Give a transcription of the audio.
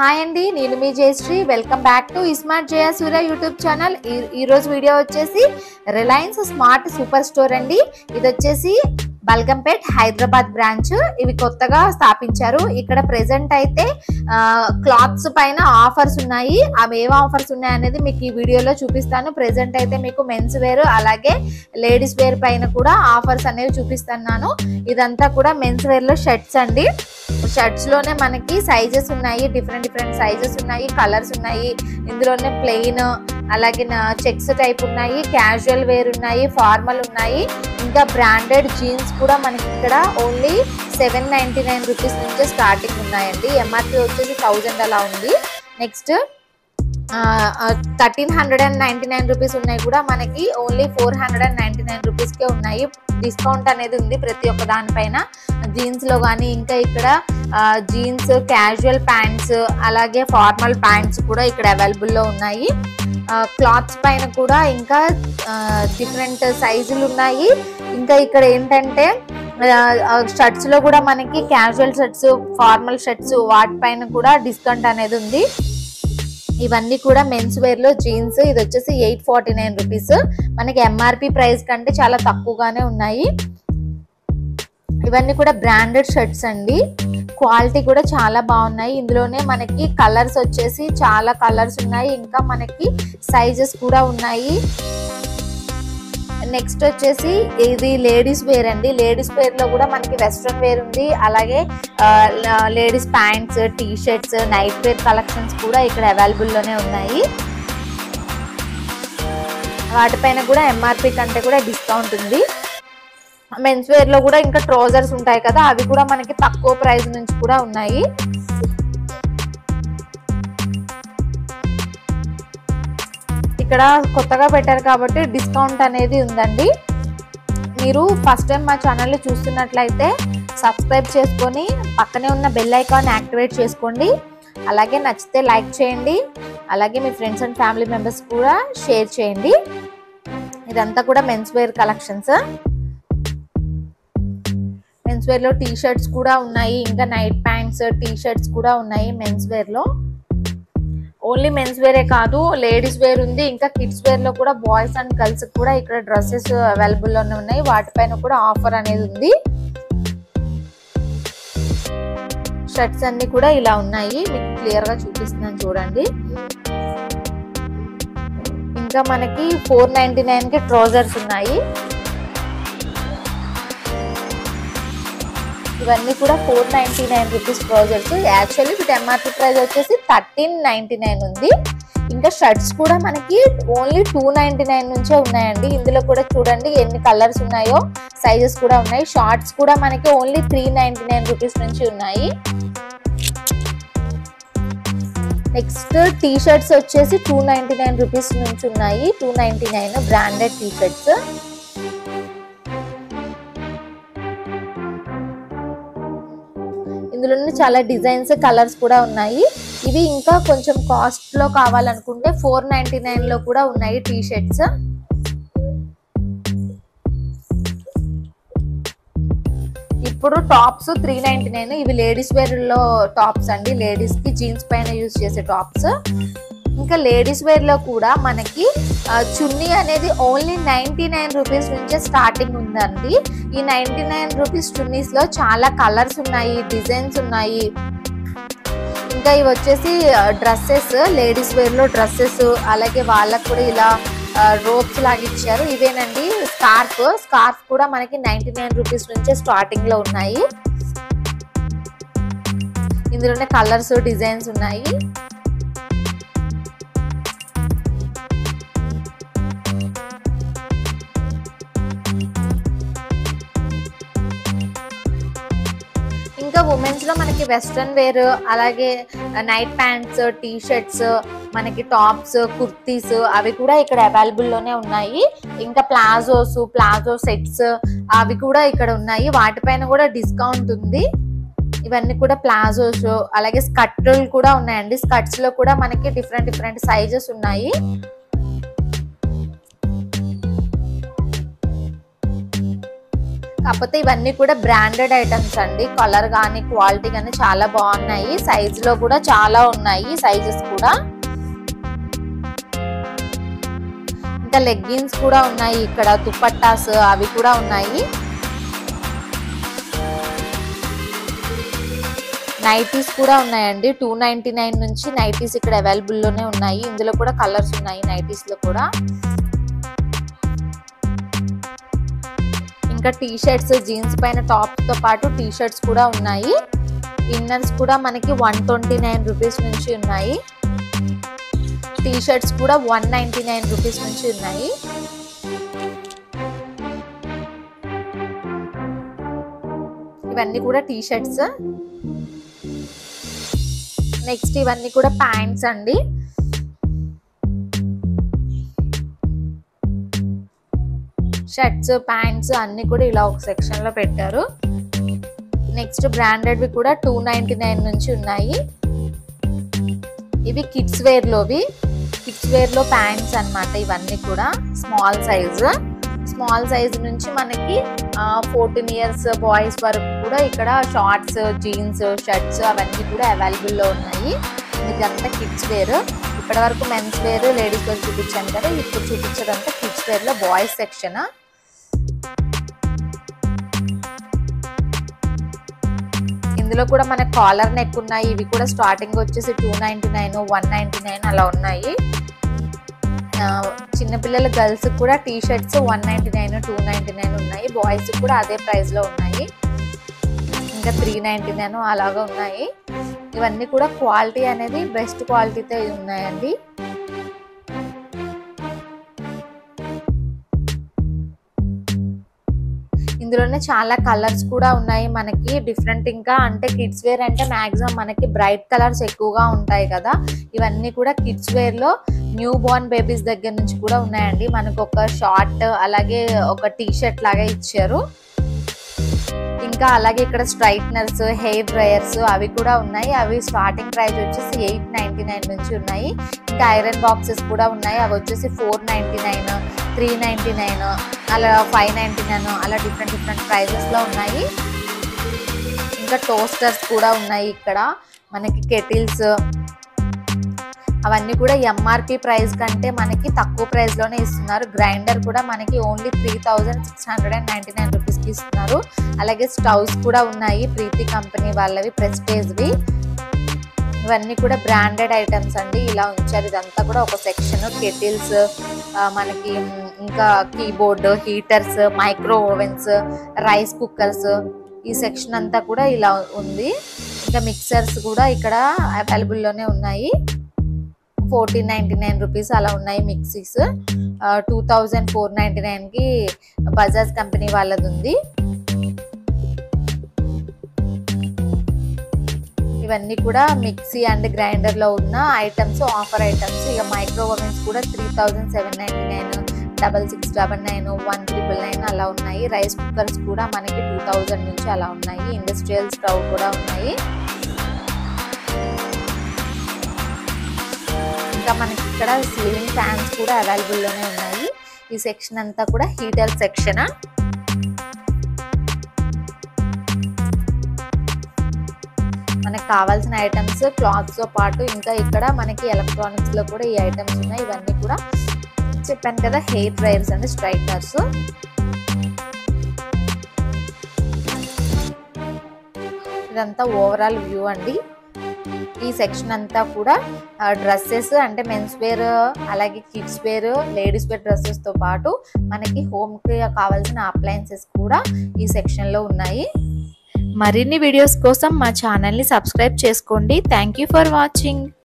hi అండి నేను మీ Jayashree welcome back to smart Jaya Surya YouTube channel ఈ- ఈ రోజు వీడియో వచ్చేసి రిలయన్స్ స్మార్ట్ సూపర్ స్టోర్ అండి ఇది వచ్చేసి బల్గంపేట్ హైదరాబాద్ బ్రాంచ్ ఇవి కొత్తగా స్థాపించారు ఇక్కడ ప్రెసెంట్ అయితే క్లాత్స్ పైన ఆఫర్స్ ఉన్నాయి అవి ఏం ఆఫర్స్ ఉన్నాయి అనేది మీకు ఈ వీడియోలో చూపిస్తాను ప్రెసెంట్ అయితే మీకు మెన్స్ వేర్ అలాగే లేడీస్ వేర్ పైన కూడా ఆఫర్స్ అనేవి చూపిస్తున్నాను ఇదంతా కూడా మెన్స్ వేర్ లో షర్ట్స్ అండి షర్ట్స్ లోనే మనకి సైజెస్ ఉన్నాయి డిఫరెంట్ డిఫరెంట్ సైజెస్ ఉన్నాయి కలర్స్ ఉన్నాయి ఇందులోనే ప్లెయిన్ అలాగే చెక్స్ టైప్ ఉన్నాయి క్యాజువల్ వేర్ ఉన్నాయి ఫార్మల్ ఉన్నాయి ఇంకా బ్రాండెడ్ జీన్స్ కూడా మనకి ఇక్కడ only seven ninety nine rupees నుంచే స్టార్టింగ్ ఉన్నాయండి ఎంఆర్పి వచ్చేసి థౌజండ్ అలా ఉంది next thirteen hundred and ninety nine rupees ఉన్నాయి కూడా మనకి only four hundred and ninety nine రూపీస్కే ఉన్నాయి డిస్కౌంట్ అనేది ఉంది ప్రతి ఒక్క దానిపైన జీన్స్ లో కానీ ఇంకా ఇక్కడ జీన్స్ క్యాజువల్ ప్యాంట్స్ అలాగే ఫార్మల్ ప్యాంట్స్ కూడా ఇక్కడ అవైలబుల్ లో ఉన్నాయి క్లాత్స్ పైన కూడా ఇంకా డిఫరెంట్ సైజులు ఉన్నాయి ఇంకా ఇక్కడ ఏంటంటే షర్ట్స్ లో కూడా మనకి క్యాజువల్ షర్ట్స్ ఫార్మల్ షర్ట్స్ వాటిపైన కూడా డిస్కౌంట్ అనేది ఉంది ఇవన్నీ కూడా మెన్స్ వేర్ లో జీన్స్ ఇది వచ్చేసి ఎయిట్ ఫార్టీ నైన్ రూపీస్ మనకి ఎంఆర్పి ప్రైస్ కంటే చాలా తక్కువగానే ఉన్నాయి ఇవన్నీ కూడా బ్రాండెడ్ షర్ట్స్ అండి క్వాలిటీ కూడా చాలా బాగున్నాయి ఇందులోనే మనకి కలర్స్ వచ్చేసి చాలా కలర్స్ ఉన్నాయి ఇంకా మనకి సైజెస్ కూడా ఉన్నాయి నెక్స్ట్ వచ్చేసి ఇది లేడీస్ వేర్ అండి లేడీస్ వేర్ లో కూడా మనకి వెస్ట్రన్ వేర్ ఉంది అలాగే ladies pants T shirts night wear collections కూడా ఇక్కడ అవైలబుల్ లోనే ఉన్నాయి వాటిపైన కూడా ఎంఆర్పి కంటే కూడా డిస్కౌంట్ ఉంది మెన్స్ వేర్ లో కూడా ఇంకా ట్రౌజర్స్ ఉంటాయి కదా అవి కూడా మనకి తక్కువ ప్రైస్ నుంచి కూడా ఉన్నాయి ఇక్కడ కొత్తగా పెట్టారు కాబట్టి డిస్కౌంట్ అనేది ఉందండి మీరు ఫస్ట్ టైం మా ఛానల్ని చూస్తున్నట్లయితే సబ్స్క్రైబ్ చేసుకొని పక్కనే ఉన్న బెల్ ఐకాన్ యాక్టివేట్ చేసుకోండి అలాగే నచ్చితే లైక్ చేయండి అలాగే మీ ఫ్రెండ్స్ అండ్ ఫ్యామిలీ మెంబర్స్ కూడా షేర్ చేయండి ఇదంతా కూడా men's wear collections men's wear లో టీ షర్ట్స్ కూడా ఉన్నాయి ఇంకా నైట్ ప్యాంట్స్ టీ షర్ట్స్ కూడా ఉన్నాయి మెన్స్ వేర్ లో ఓన్లీ మెన్స్ వేరే కాదు లేడీస్ వేర్ ఉంది ఇంకా కిడ్స్ వేర్ లో కూడా బాయ్స్ అండ్ గర్ల్స్ కూడా ఇక్కడ డ్రెస్సెస్ అవైలబుల్ లోనే ఉన్నాయి వాటిపైన కూడా ఆఫర్ అనేది ఉంది షర్ట్స్ అన్ని కూడా ఇలా ఉన్నాయి మీకు క్లియర్ గా చూపిస్తున్నాను చూడండి ఇంకా మనకి ఫోర్ నైన్టీ నైన్ కి ట్రౌజర్స్ ఉన్నాయి ఇవన్నీ కూడా four ninety nine rupees trousers actually వీటి ఎంఆర్పి ప్రైస్ వచ్చేసి థర్టీన్ నైన్టీ నైన్ ఉంది ఇంకా షర్ట్స్ కూడా మనకి ఓన్లీ టూ నైన్టీ నైన్ నుంచే ఉన్నాయండి ఇందులో కూడా చూడండి ఎన్ని కలర్స్ ఉన్నాయో సైజెస్ కూడా ఉన్నాయి షార్ట్స్ కూడా మనకి only three ninety nine rupees నుంచి ఉన్నాయి నెక్స్ట్ టీ షర్ట్స్ వచ్చేసి టూ నైన్టీ నైన్ రూపీస్ నుంచి ఉన్నాయి two ninety nine branded T shirts ఇందులో చాలా డిజైన్స్ కలర్స్ కూడా ఉన్నాయి ఇవి ఇంకా కొంచెం కాస్ట్ లో కావాలనుకుంటే ఫోర్ నైన్టీ నైన్ లో కూడా ఉన్నాయి టీ షర్ట్స్ ఇప్పుడు టాప్స్ త్రీ నైన్టీ నైన్ ఇవి లేడీస్ వేర్ లో టాప్స్ అండి లేడీస్ కి జీన్స్ పైన యూజ్ చేసే టాప్స్ ఇంకా లేడీస్ వేర్ లో కూడా మనకి చున్నీ అనేది ఓన్లీ నైన్టీ నైన్ రూపీస్ నుంచే స్టార్టింగ్ ఉందండి ఈ నైన్టీ నైన్ రూపీస్ చున్నీస్ లో చాలా కలర్స్ ఉన్నాయి డిజైన్స్ ఉన్నాయి ఇంకా ఇవి వచ్చేసి డ్రెస్సెస్ లేడీస్ వేర్ లో డ్రెస్సెస్ అలాగే వాళ్ళకు కూడా ఇలా రోప్స్ లాగా ఇచ్చారు ఇవేనండి స్కార్ఫ్ స్కార్ఫ్ కూడా మనకి నైన్టీ నైన్ రూపీస్ నుంచే స్టార్టింగ్ లో ఉన్నాయి ఇందులోనే కలర్స్ డిజైన్స్ ఉన్నాయి ఇంకా ఉమెన్స్ లో మనకి వెస్ట్రన్ వేర్ అలాగే నైట్ ప్యాంట్స్ టీ షర్ట్స్ మనకి టాప్స్ కుర్తీస్ అవి కూడా ఇక్కడ అవైలబుల్ లోనే ఉన్నాయి ఇంకా ప్లాజోస్ ప్లాజో సెట్స్ అవి కూడా ఇక్కడ ఉన్నాయి వాటిపైన కూడా డిస్కౌంట్ ఉంది ఇవన్నీ కూడా ప్లాజోస్ అలాగే స్కర్ట్లు కూడా ఉన్నాయండి స్కర్ట్స్ లో కూడా మనకి డిఫరెంట్ డిఫరెంట్ సైజెస్ ఉన్నాయి కాకపోతే ఇవన్నీ కూడా బ్రాండెడ్ ఐటమ్స్ అండి కలర్ కానీ క్వాలిటీ కానీ చాలా బాగున్నాయి సైజ్ లో కూడా చాలా ఉన్నాయి సైజెస్ కూడా ఇంకా లెగ్గిన్స్ కూడా ఉన్నాయి ఇక్కడ దుపట్టాస్ అవి కూడా ఉన్నాయి నైటీస్ కూడా ఉన్నాయండి టూ నైన్టీ నైన్ నుంచి నైటీస్ ఇక్కడ అవైలబుల్ లోనే ఉన్నాయి ఇందులో కూడా కలర్స్ ఉన్నాయి నైటీస్ లో కూడా ఇంకా టీ షర్ట్స్ జీన్స్ పైన టాప్ తో పాటు టీ షర్ట్స్ కూడా ఉన్నాయి ఇన్నర్స్ కూడా మనకి వన్ ట్వంటీ నైన్ రూపీస్ నుంచి ఉన్నాయి టీ షర్ట్స్ కూడా వన్ నైన్టీ నైన్ రూపీస్ నుంచి ఉన్నాయి ఇవన్నీ కూడా టీ షర్ట్స్ నెక్స్ట్ ఇవన్నీ కూడా ప్యాంట్స్ అండి షర్ట్స్ ప్యాంట్స్ అన్ని కూడా ఇలా ఒక సెక్షన్ లో పెట్టారు నెక్స్ట్ బ్రాండెడ్వి కూడా టూ నైన్టీ నైన్ నుంచి ఉన్నాయి ఇవి కిడ్స్ వేర్ లోవి కిడ్స్ వేర్ లో ప్యాంట్స్ అన్నమాట ఇవన్నీ కూడా స్మాల్ సైజ్ స్మాల్ సైజ్ నుంచి మనకి ఫోర్టీన్ ఇయర్స్ బాయ్స్ వరకు కూడా ఇక్కడ షార్ట్స్ జీన్స్ షర్ట్స్ అవన్నీ కూడా అవైలబుల్ లో ఉన్నాయి ఇదంతా కిడ్స్ వేర్ ఇప్పటి వరకు మెన్స్ వేర్ లేడీస్ వేర్ చూపించాను కదా ఇప్పుడు చూపించదంతా కిడ్స్ వేర్ లో బాయ్స్ సెక్షన్ ఇందులో కూడా మన కాలర్ నెక్ ఉన్నాయి ఇవి కూడా స్టార్టింగ్ వచ్చేసి two ninety nine one ninety nine అలా ఉన్నాయి ఆ, చిన్నపిల్లల గర్ల్స్ కూడా T shirts one ninety nine two ninety nine ఉన్నాయి బాయ్స్ కూడా అదే ప్రైస్ లో ఉన్నాయి ఇంకా త్రీ నైన్టీ నైన్ అలాగా ఉన్నాయి ఇవన్నీ కూడా క్వాలిటీ అనేది బెస్ట్ క్వాలిటీతో ఉన్నాయండి ఇందులోనే చాలా కలర్స్ కూడా ఉన్నాయి మనకి డిఫరెంట్ ఇంకా అంటే కిడ్స్ వేర్ అంటే మాక్సిమం మనకి బ్రైట్ కలర్స్ ఎక్కువగా ఉంటాయి కదా ఇవన్నీ కూడా కిడ్స్ వేర్ లో న్యూ బోర్న్ బేబీస్ దగ్గర నుంచి కూడా ఉన్నాయండి మనకు ఒక షార్ట్ అలాగే ఒక టీ షర్ట్ లాగా ఇచ్చారు ఇంకా అలాగే ఇక్కడ స్ట్రైట్నర్స్ హెయిర్ డ్రయర్స్ అవి కూడా ఉన్నాయి అవి స్టార్టింగ్ ప్రైస్ వచ్చేసి ఎయిట్ నైన్టీ నైన్ నుంచి ఉన్నాయి ఇంకా ఐరన్ బాక్సెస్ కూడా ఉన్నాయి అవి వచ్చేసి four ninety nine three ninety nine అలా ఫైవ్ నైన్టీ నైన్ అలా డిఫరెంట్ డిఫరెంట్ ప్రైజెస్ లో ఉన్నాయి ఇంకా టోస్టర్స్ కూడా ఉన్నాయి ఇక్కడ మనకి కెటిల్స్ అవన్నీ కూడా ఎంఆర్పి ప్రైస్ కంటే మనకి తక్కువ ప్రైస్ లోనే ఇస్తున్నారు గ్రైండర్ కూడా మనకి only three thousand six hundred and ninety nine rupees కి ఇస్తున్నారు అలాగే స్టవ్స్ కూడా ఉన్నాయి ప్రీతి కంపెనీ వాళ్ళవి ప్రెస్టేజ్వి ఇవన్నీ కూడా బ్రాండెడ్ ఐటమ్స్ అండి ఇలా ఉంచారు ఇదంతా కూడా ఒక సెక్షన్ కెటిల్స్ మనకి మ్, ఇంకా keyboard heaters micro ovens rice cookers ఈ సెక్షన్ అంతా కూడా ఇలా ఉంది ఇంకా మిక్సర్స్ కూడా ఇక్కడ అవైలబుల్ లోనే ఉన్నాయి ఫోర్టీన్ నైన్టీ నైన్ రూపీస్ అలా ఉన్నాయి mixies two thousand four ninety nine కి బజాజ్ కంపెనీ వాళ్ళది ఉంది ఇవన్నీ కూడా మిక్సీ అండ్ గ్రైండర్ లో ఉన్న ఐటమ్స్ ఆఫర్ ఐటమ్స్ ఇక మైక్రో ఓవెన్స్ కూడా three thousand seven ninety nine double six double nine one triple nine అలా ఉన్నాయి రైస్ కుక్కర్స్ కూడా మనకి టూ థౌజండ్ నుంచి అలా ఉన్నాయి ఇండస్ట్రియల్ స్టవ్ కూడా ఉన్నాయి ఇంకా మనకి ఇక్కడ సీలింగ్ ఫ్యాన్స్ కూడా అవైలబుల్ లోనే ఉన్నాయి ఈ సెక్షన్ అంతా కూడా హీటర్ సెక్షన్ మనకి కావాల్సిన ఐటమ్స్ క్లాత్స్ తో పాటు ఇంకా ఇక్కడ మనకి ఎలక్ట్రానిక్స్ లో కూడా ఈ ఐటమ్స్ ఉన్నాయి ఇవన్నీ కూడా చెప్పాను కదా హెయిర్ డ్రైయర్స్ అండ్ స్ట్రైట్నర్స్ ఇదంతా ఓవరాల్ వ్యూ అండి ఈ సెక్షన్ అంతా కూడా డ్రెస్సెస్ అంటే మెన్స్ వేర్ అలాగే kids wear ladies wear dresses తో పాటు మనకి హోమ్ కి కావాల్సిన అప్లయన్సెస్ కూడా ఈ సెక్షన్ లో ఉన్నాయి మరిన్ని వీడియోస్ కోసం మా ఛానల్ని సబ్స్క్రైబ్ చేసుకోండి థ్యాంక్ యూ ఫర్ వాచింగ్